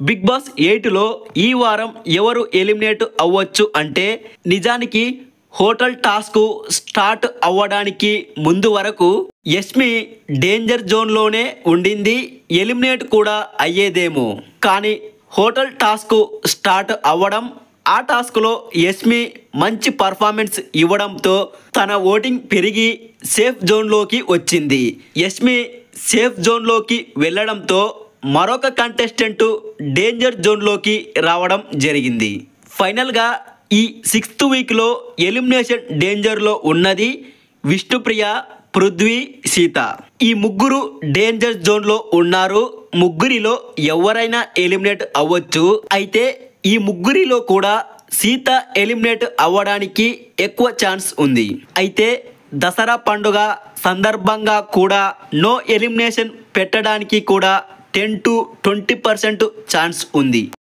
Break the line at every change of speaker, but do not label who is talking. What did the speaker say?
big boss ఎయిట్లో ఈ వారం ఎవరు ఎలిమినేట్ అవ్వచ్చు అంటే నిజానికి హోటల్ టాస్క్ స్టార్ట్ అవ్వడానికి ముందు వరకు యస్మి డేంజర్ జోన్లోనే ఉండింది ఎలిమినేట్ కూడా అయ్యేదేమో కానీ హోటల్ టాస్క్ స్టార్ట్ అవ్వడం ఆ టాస్క్లో యస్మి మంచి పర్ఫార్మెన్స్ ఇవ్వడంతో తన ఓటింగ్ పెరిగి సేఫ్ జోన్లోకి వచ్చింది యస్మి సేఫ్ జోన్లోకి వెళ్ళడంతో మరొక కంటెస్టెంట్ డేంజర్ జోన్లోకి రావడం జరిగింది ఫైనల్గా ఈ సిక్స్త్ వీక్లో ఎలిమినేషన్ డేంజర్లో ఉన్నది విష్ణుప్రియ పృథ్వీ సీత ఈ ముగ్గురు డేంజర్ జోన్లో ఉన్నారు ముగ్గురిలో ఎవరైనా ఎలిమినేట్ అవ్వచ్చు అయితే ఈ ముగ్గురిలో కూడా సీత ఎలిమినేట్ అవ్వడానికి ఎక్కువ ఛాన్స్ ఉంది అయితే దసరా పండుగ సందర్భంగా కూడా నో ఎలిమినేషన్ పెట్టడానికి కూడా ten to twenty percent chance ఉంది